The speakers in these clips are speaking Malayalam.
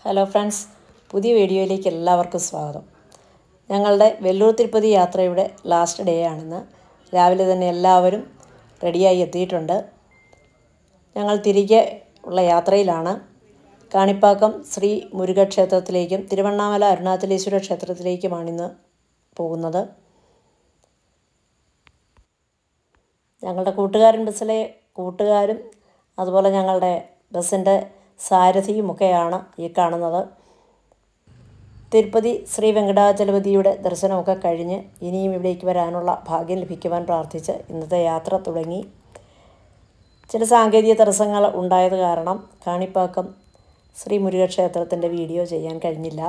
ഹലോ ഫ്രണ്ട്സ് പുതിയ വീഡിയോയിലേക്ക് എല്ലാവർക്കും സ്വാഗതം ഞങ്ങളുടെ വെല്ലൂർ തിരുപ്പതി യാത്രയുടെ ലാസ്റ്റ് ഡേ ആണിന്ന് രാവിലെ തന്നെ എല്ലാവരും റെഡിയായി എത്തിയിട്ടുണ്ട് ഞങ്ങൾ തിരികെ ഉള്ള യാത്രയിലാണ് കാണിപ്പാക്കം ശ്രീ മുരുകക്ഷേത്രത്തിലേക്കും തിരുവണ്ണാമല അരുണാചലേശ്വര ക്ഷേത്രത്തിലേക്കുമാണിന്ന് പോകുന്നത് ഞങ്ങളുടെ കൂട്ടുകാരൻ ബസ്സിലെ കൂട്ടുകാരും അതുപോലെ ഞങ്ങളുടെ ബസ്സിൻ്റെ സാരഥിയുമൊക്കെയാണ് ഈ കാണുന്നത് തിരുപ്പതി ശ്രീ വെങ്കടാചലപതിയുടെ ദർശനമൊക്കെ കഴിഞ്ഞ് ഇനിയും ഇവിടേക്ക് വരാനുള്ള ഭാഗ്യം ലഭിക്കുവാൻ പ്രാർത്ഥിച്ച് ഇന്നത്തെ യാത്ര തുടങ്ങി ചില സാങ്കേതിക തടസ്സങ്ങൾ ഉണ്ടായത് കാരണം കാണിപ്പാക്കം ശ്രീ മുരുകക്ഷേത്രത്തിൻ്റെ വീഡിയോ ചെയ്യാൻ കഴിഞ്ഞില്ല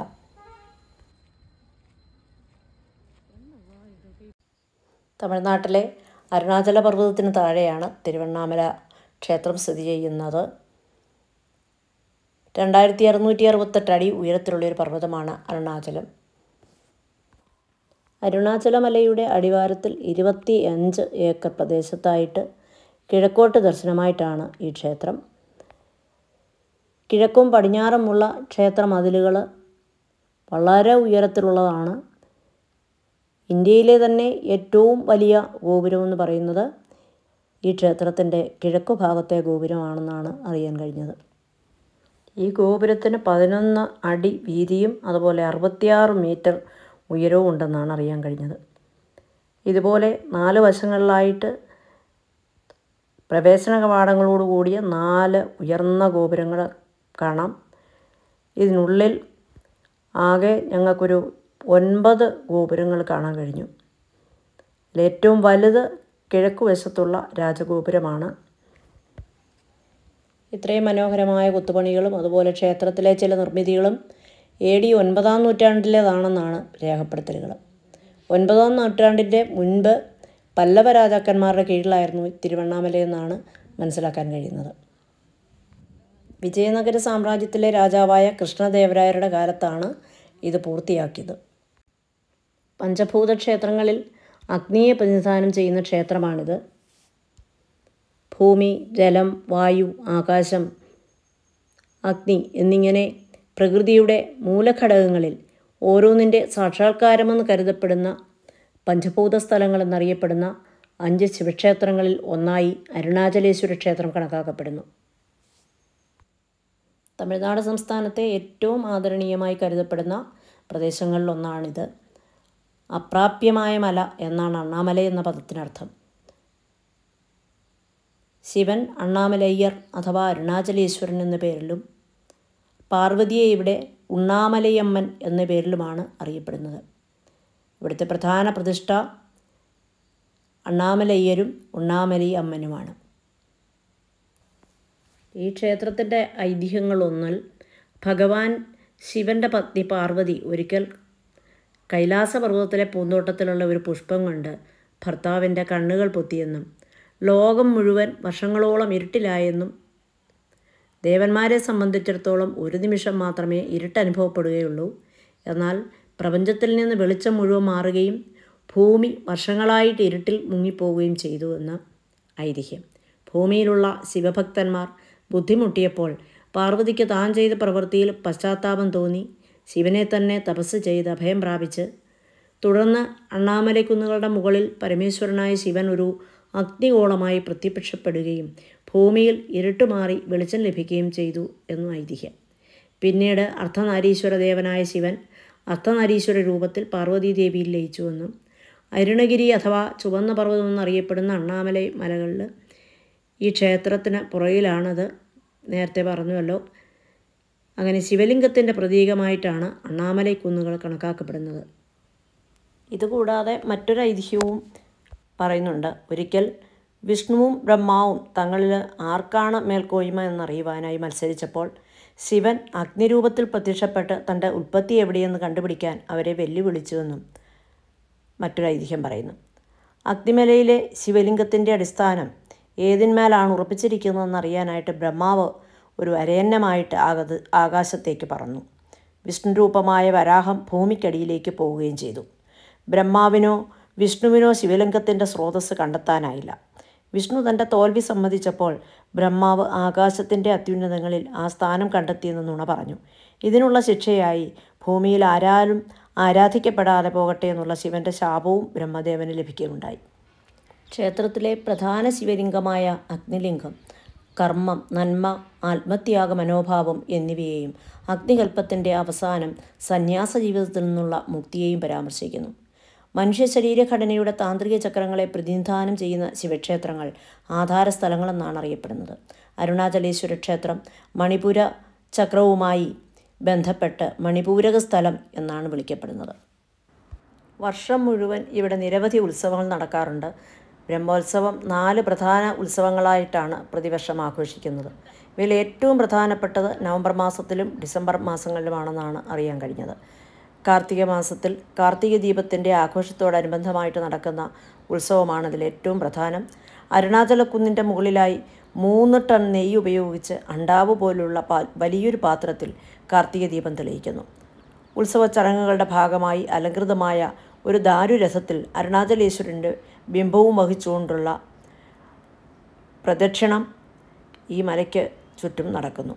തമിഴ്നാട്ടിലെ അരുണാചല പർവ്വതത്തിന് താഴെയാണ് തിരുവണ്ണാമല ക്ഷേത്രം സ്ഥിതി ചെയ്യുന്നത് രണ്ടായിരത്തി അറുന്നൂറ്റി അറുപത്തെട്ട് അടി ഉയരത്തിലുള്ളൊരു പർവ്വതമാണ് അരുണാചലം അരുണാചലമലയുടെ അടിവാരത്തിൽ ഇരുപത്തി അഞ്ച് ഏക്കർ പ്രദേശത്തായിട്ട് കിഴക്കോട്ട് ദർശനമായിട്ടാണ് ഈ ക്ഷേത്രം കിഴക്കും പടിഞ്ഞാറുമുള്ള ക്ഷേത്ര മതിലുകൾ വളരെ ഉയരത്തിലുള്ളതാണ് ഇന്ത്യയിലെ തന്നെ ഏറ്റവും വലിയ ഗോപുരമെന്ന് പറയുന്നത് ഈ ക്ഷേത്രത്തിൻ്റെ കിഴക്കു ഭാഗത്തെ ഗോപുരമാണെന്നാണ് അറിയാൻ കഴിഞ്ഞത് ഈ ഗോപുരത്തിന് പതിനൊന്ന് അടി വീതിയും അതുപോലെ അറുപത്തിയാറ് മീറ്റർ ഉയരവും ഉണ്ടെന്നാണ് അറിയാൻ കഴിഞ്ഞത് ഇതുപോലെ നാല് വശങ്ങളിലായിട്ട് പ്രവേശന കവാടങ്ങളോട് കൂടിയ നാല് ഉയർന്ന ഗോപുരങ്ങൾ കാണാം ഇതിനുള്ളിൽ ആകെ ഞങ്ങൾക്കൊരു ഒൻപത് ഗോപുരങ്ങൾ കാണാൻ കഴിഞ്ഞു ഏറ്റവും വലുത് കിഴക്ക് വശത്തുള്ള രാജഗോപുരമാണ് ഇത്രയും മനോഹരമായ കൊത്തുപണികളും അതുപോലെ ക്ഷേത്രത്തിലെ ചില നിർമ്മിതികളും എ ഡി ഒൻപതാം നൂറ്റാണ്ടിലേതാണെന്നാണ് രേഖപ്പെടുത്തലുകൾ ഒൻപതാം നൂറ്റാണ്ടിൻ്റെ മുൻപ് പല്ലവ രാജാക്കന്മാരുടെ കീഴിലായിരുന്നു തിരുവണ്ണാമലയെന്നാണ് മനസ്സിലാക്കാൻ കഴിയുന്നത് വിജയനഗര സാമ്രാജ്യത്തിലെ രാജാവായ കൃഷ്ണദേവരായരുടെ കാലത്താണ് ഇത് പൂർത്തിയാക്കിയത് പഞ്ചഭൂത ക്ഷേത്രങ്ങളിൽ അഗ്നിയെ പ്രതിനിധാനം ചെയ്യുന്ന ക്ഷേത്രമാണിത് ഭൂമി ജലം വായു ആകാശം അഗ്നി എന്നിങ്ങനെ പ്രകൃതിയുടെ മൂലഘടകങ്ങളിൽ ഓരോന്നിൻ്റെ സാക്ഷാത്കാരമെന്ന് കരുതപ്പെടുന്ന പഞ്ചഭൂത സ്ഥലങ്ങൾ എന്നറിയപ്പെടുന്ന അഞ്ച് ശിവക്ഷേത്രങ്ങളിൽ ഒന്നായി അരുണാചലേശ്വര ക്ഷേത്രം കണക്കാക്കപ്പെടുന്നു തമിഴ്നാട് സംസ്ഥാനത്തെ ഏറ്റവും ആദരണീയമായി കരുതപ്പെടുന്ന പ്രദേശങ്ങളിലൊന്നാണിത് അപ്രാപ്യമായ മല എന്നാണ് അണ്ണാമല എന്ന പദത്തിനർത്ഥം ശിവൻ അണ്ണാമലയ്യർ അഥവാ അരുണാചലേശ്വരൻ എന്ന പേരിലും പാർവതിയെ ഇവിടെ ഉണ്ണാമലയമ്മൻ എന്ന പേരിലുമാണ് അറിയപ്പെടുന്നത് ഇവിടുത്തെ പ്രധാന പ്രതിഷ്ഠ അണ്ണാമലയ്യരും ഉണ്ണാമലി അമ്മനുമാണ് ഈ ക്ഷേത്രത്തിൻ്റെ ഐതിഹ്യങ്ങളൊന്നിൽ ഭഗവാൻ ശിവൻ്റെ പത്നി പാർവതി ഒരിക്കൽ കൈലാസപർവ്വതത്തിലെ പൂന്തോട്ടത്തിലുള്ള ഒരു പുഷ്പം കൊണ്ട് ഭർത്താവിൻ്റെ കണ്ണുകൾ പൊത്തിയെന്നും ലോകം മുഴുവൻ വർഷങ്ങളോളം ഇരുട്ടിലായെന്നും ദേവന്മാരെ സംബന്ധിച്ചിടത്തോളം ഒരു നിമിഷം മാത്രമേ ഇരുട്ട് അനുഭവപ്പെടുകയുള്ളൂ എന്നാൽ പ്രപഞ്ചത്തിൽ നിന്ന് വെളിച്ചം മുഴുവൻ മാറുകയും ഭൂമി വർഷങ്ങളായിട്ട് ഇരുട്ടിൽ മുങ്ങിപ്പോവുകയും ചെയ്തു എന്ന് ഐതിഹ്യം ഭൂമിയിലുള്ള ശിവഭക്തന്മാർ ബുദ്ധിമുട്ടിയപ്പോൾ പാർവതിക്ക് താൻ ചെയ്ത പ്രവൃത്തിയിൽ പശ്ചാത്താപം തോന്നി ശിവനെ തന്നെ തപസ് ചെയ്ത് അഭയം പ്രാപിച്ച് തുടർന്ന് അണ്ണാമലൈക്കുന്നുകളുടെ മുകളിൽ പരമേശ്വരനായ ശിവൻ ഒരു അഗ്നിഗോളമായി പ്രത്യക്ഷപ്പെടുകയും ഭൂമിയിൽ ഇരുട്ടുമാറി വെളിച്ചം ലഭിക്കുകയും ചെയ്തു എന്നും ഐതിഹ്യം പിന്നീട് അർദ്ധനാരീശ്വര ദേവനായ ശിവൻ അർദ്ധനാരീശ്വര രൂപത്തിൽ പാർവതീദേവിയിൽ ലയിച്ചുവെന്നും അരുണഗിരി അഥവാ ചുവന്ന പർവ്വതം എന്നറിയപ്പെടുന്ന അണ്ണാമലൈ മലകളിൽ ഈ ക്ഷേത്രത്തിന് പുറകിലാണത് നേരത്തെ പറഞ്ഞുവല്ലോ അങ്ങനെ ശിവലിംഗത്തിൻ്റെ പ്രതീകമായിട്ടാണ് അണ്ണാമലൈ കുന്നുകൾ കണക്കാക്കപ്പെടുന്നത് ഇതുകൂടാതെ മറ്റൊരു ഐതിഹ്യവും പറയുന്നുണ്ട് ഒരിക്കൽ വിഷ്ണുവും ബ്രഹ്മാവും തങ്ങളിൽ ആർക്കാണ് മേൽക്കോയ്മ എന്നറിയുവാനായി മത്സരിച്ചപ്പോൾ ശിവൻ അഗ്നിരൂപത്തിൽ പ്രത്യക്ഷപ്പെട്ട് തൻ്റെ ഉൽപ്പത്തി എവിടെയെന്ന് കണ്ടുപിടിക്കാൻ അവരെ വെല്ലുവിളിച്ചുവെന്നും മറ്റൊരു ഐതിഹ്യം പറയുന്നു അഗ്നിമലയിലെ ശിവലിംഗത്തിൻ്റെ അടിസ്ഥാനം ഏതിന്മേലാണ് ഉറപ്പിച്ചിരിക്കുന്നതെന്ന് അറിയാനായിട്ട് ബ്രഹ്മാവ് ഒരു അരയന്നമായിട്ട് ആകത് ആകാശത്തേക്ക് പറന്നു വിഷ്ണുരൂപമായ വരാഹം ഭൂമിക്കടിയിലേക്ക് പോവുകയും ചെയ്തു ബ്രഹ്മാവിനോ വിഷ്ണുവിനോ ശിവലിംഗത്തിൻ്റെ സ്രോതസ്സ് കണ്ടെത്താനായില്ല വിഷ്ണു തൻ്റെ തോൽവി സമ്മതിച്ചപ്പോൾ ബ്രഹ്മാവ് ആകാശത്തിൻ്റെ അത്യുന്നതങ്ങളിൽ ആ സ്ഥാനം കണ്ടെത്തിയെന്ന് നുണ പറഞ്ഞു ഇതിനുള്ള ശിക്ഷയായി ഭൂമിയിൽ ആരാലും ആരാധിക്കപ്പെടാതെ പോകട്ടെ എന്നുള്ള ശിവൻ്റെ ശാപവും ബ്രഹ്മദേവന് ലഭിക്കുകയുണ്ടായി ക്ഷേത്രത്തിലെ പ്രധാന ശിവലിംഗമായ അഗ്നിലിംഗം കർമ്മം നന്മ ആത്മത്യാഗ മനോഭാവം എന്നിവയെയും അഗ്നികൽപ്പത്തിൻ്റെ അവസാനം സന്യാസ ജീവിതത്തിൽ നിന്നുള്ള മുക്തിയെയും പരാമർശിക്കുന്നു മനുഷ്യ ശരീരഘടനയുടെ താന്ത്രിക ചക്രങ്ങളെ പ്രതിനിധാനം ചെയ്യുന്ന ശിവക്ഷേത്രങ്ങൾ ആധാര സ്ഥലങ്ങളെന്നാണ് അറിയപ്പെടുന്നത് അരുണാചലേശ്വര ക്ഷേത്രം മണിപുര ചക്രവുമായി ബന്ധപ്പെട്ട് മണിപൂരക സ്ഥലം എന്നാണ് വിളിക്കപ്പെടുന്നത് വർഷം മുഴുവൻ ഇവിടെ നിരവധി ഉത്സവങ്ങൾ നടക്കാറുണ്ട് ബ്രഹ്മോത്സവം നാല് പ്രധാന ഉത്സവങ്ങളായിട്ടാണ് പ്രതിവർഷം ആഘോഷിക്കുന്നത് ഇവയിൽ ഏറ്റവും പ്രധാനപ്പെട്ടത് നവംബർ മാസത്തിലും ഡിസംബർ മാസങ്ങളിലുമാണെന്നാണ് അറിയാൻ കഴിഞ്ഞത് കാർത്തിക മാസത്തിൽ കാർത്തിക ദീപത്തിൻ്റെ ആഘോഷത്തോടനുബന്ധമായിട്ട് നടക്കുന്ന ഉത്സവമാണ് ഇതിൽ ഏറ്റവും പ്രധാനം അരുണാചലക്കുന്നിൻ്റെ മുകളിലായി മൂന്ന് ടൺ നെയ്യ് ഉപയോഗിച്ച് അണ്ടാവ് പോലുള്ള പാ വലിയൊരു പാത്രത്തിൽ കാർത്തിക ദീപം തെളിയിക്കുന്നു ഉത്സവ ചടങ്ങുകളുടെ ഭാഗമായി അലങ്കൃതമായ ഒരു ദാരുരഥത്തിൽ അരുണാചലേശ്വരൻ്റെ ബിംബവും വഹിച്ചുകൊണ്ടുള്ള പ്രദക്ഷിണം ഈ മലയ്ക്ക് ചുറ്റും നടക്കുന്നു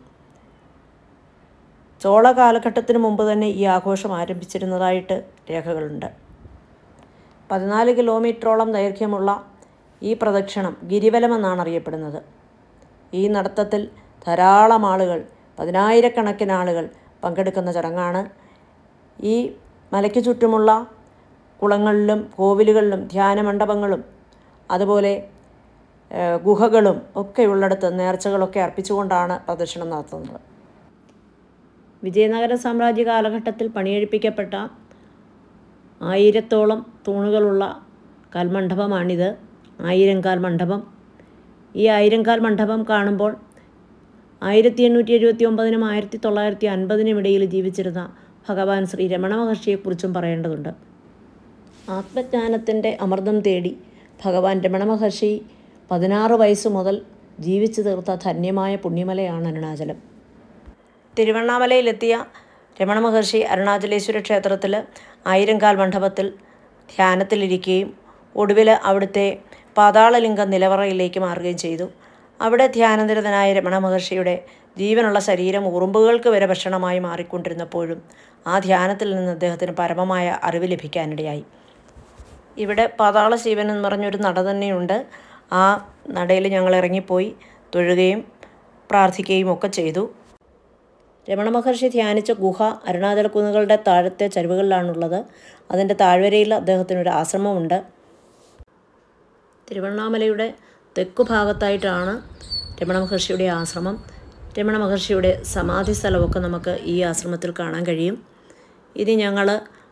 ചോള കാലഘട്ടത്തിന് മുമ്പ് തന്നെ ഈ ആഘോഷം ആരംഭിച്ചിരുന്നതായിട്ട് രേഖകളുണ്ട് പതിനാല് കിലോമീറ്ററോളം ദൈർഘ്യമുള്ള ഈ പ്രദക്ഷിണം ഗിരിവലമെന്നാണ് അറിയപ്പെടുന്നത് ഈ നടത്തത്തിൽ ധാരാളം ആളുകൾ പതിനായിരക്കണക്കിന് ആളുകൾ പങ്കെടുക്കുന്ന ചടങ്ങാണ് ഈ മലയ്ക്ക് ചുറ്റുമുള്ള കുളങ്ങളിലും കോവിലുകളിലും ധ്യാനമണ്ഡപങ്ങളും അതുപോലെ ഏഹ്, ഗുഹകളും ഒക്കെ ഉള്ളിടത്ത് നേർച്ചകളൊക്കെ അർപ്പിച്ചുകൊണ്ടാണ് പ്രദക്ഷിണം നടത്തുന്നത് വിജയനഗര സാമ്രാജ്യ കാലഘട്ടത്തിൽ പണിയെഴുപ്പിക്കപ്പെട്ട ആയിരത്തോളം തൂണുകളുള്ള കൽമണ്ഡപമാണിത് ആയിരംകാൽ മണ്ഡപം ഈ ആയിരംകാൽ മണ്ഡപം കാണുമ്പോൾ ആയിരത്തി എണ്ണൂറ്റി എഴുപത്തി ഒമ്പതിനും ആയിരത്തി തൊള്ളായിരത്തി അൻപതിനും ഇടയിൽ ജീവിച്ചിരുന്ന ഭഗവാൻ ശ്രീ രമണ മഹർഷിയെക്കുറിച്ചും പറയേണ്ടതുണ്ട് ആത്മജ്ഞാനത്തിൻ്റെ അമൃതം തേടി ഭഗവാൻ രമണ മഹർഷി പതിനാറ് വയസ്സ് മുതൽ ജീവിച്ചു തീർത്ത ധന്യമായ പുണ്യമലയാണ് അരുണാചലം തിരുവണ്ണാമലയിലെത്തിയ രമണ മഹർഷി അരുണാചലേശ്വര ക്ഷേത്രത്തിൽ ആയിരംകാൽ മണ്ഡപത്തിൽ ധ്യാനത്തിലിരിക്കുകയും ഒടുവിൽ അവിടുത്തെ പാതാളലിംഗ നിലവറയിലേക്ക് മാറുകയും ചെയ്തു അവിടെ ധ്യാനനിരതനായ രമണ മഹർഷിയുടെ ജീവനുള്ള ശരീരം ഉറുമ്പുകൾക്ക് വരെ ഭക്ഷണമായി മാറിക്കൊണ്ടിരുന്നപ്പോഴും ആ ധ്യാനത്തിൽ നിന്ന് അദ്ദേഹത്തിന് പരമമായ അറിവ് ലഭിക്കാനിടയായി ഇവിടെ പാതാള ശിവൻ എന്ന് പറഞ്ഞൊരു നട തന്നെയുണ്ട് ആ നടയിൽ ഞങ്ങൾ ഇറങ്ങിപ്പോയി തൊഴുകയും പ്രാർത്ഥിക്കുകയും ഒക്കെ ചെയ്തു രമണ മഹർഷി ധ്യാനിച്ച ഗുഹ അരുണാചല കുന്നുകളുടെ താഴത്തെ ചരിവുകളിലാണുള്ളത് അതിൻ്റെ താഴ്വരയിൽ അദ്ദേഹത്തിനൊരു ആശ്രമമുണ്ട് തിരുവണ്ണാമലയുടെ തെക്കു ഭാഗത്തായിട്ടാണ് രമണ മഹർഷിയുടെ ആശ്രമം രമണ മഹർഷിയുടെ സമാധി സ്ഥലമൊക്കെ നമുക്ക് ഈ ആശ്രമത്തിൽ കാണാൻ കഴിയും ഇനി ഞങ്ങൾ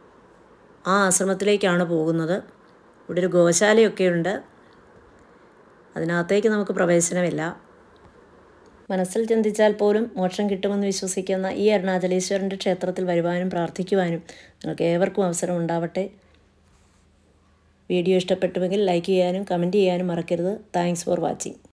ആ ആശ്രമത്തിലേക്കാണ് പോകുന്നത് ഇവിടെ ഒരു ഗോശാലയൊക്കെ ഉണ്ട് അതിനകത്തേക്ക് നമുക്ക് പ്രവേശനമില്ല മനസ്സിൽ ചിന്തിച്ചാൽ പോലും മോക്ഷം കിട്ടുമെന്ന് വിശ്വസിക്കുന്ന ഈ അരുണാചലേശ്വരൻ്റെ ക്ഷേത്രത്തിൽ വരുവാനും പ്രാർത്ഥിക്കുവാനും നിങ്ങൾക്ക് ഏവർക്കും അവസരം ഉണ്ടാവട്ടെ വീഡിയോ ഇഷ്ടപ്പെട്ടുവെങ്കിൽ ലൈക്ക് ചെയ്യാനും കമൻറ്റ് ചെയ്യാനും മറക്കരുത് താങ്ക്സ് ഫോർ വാച്ചിങ്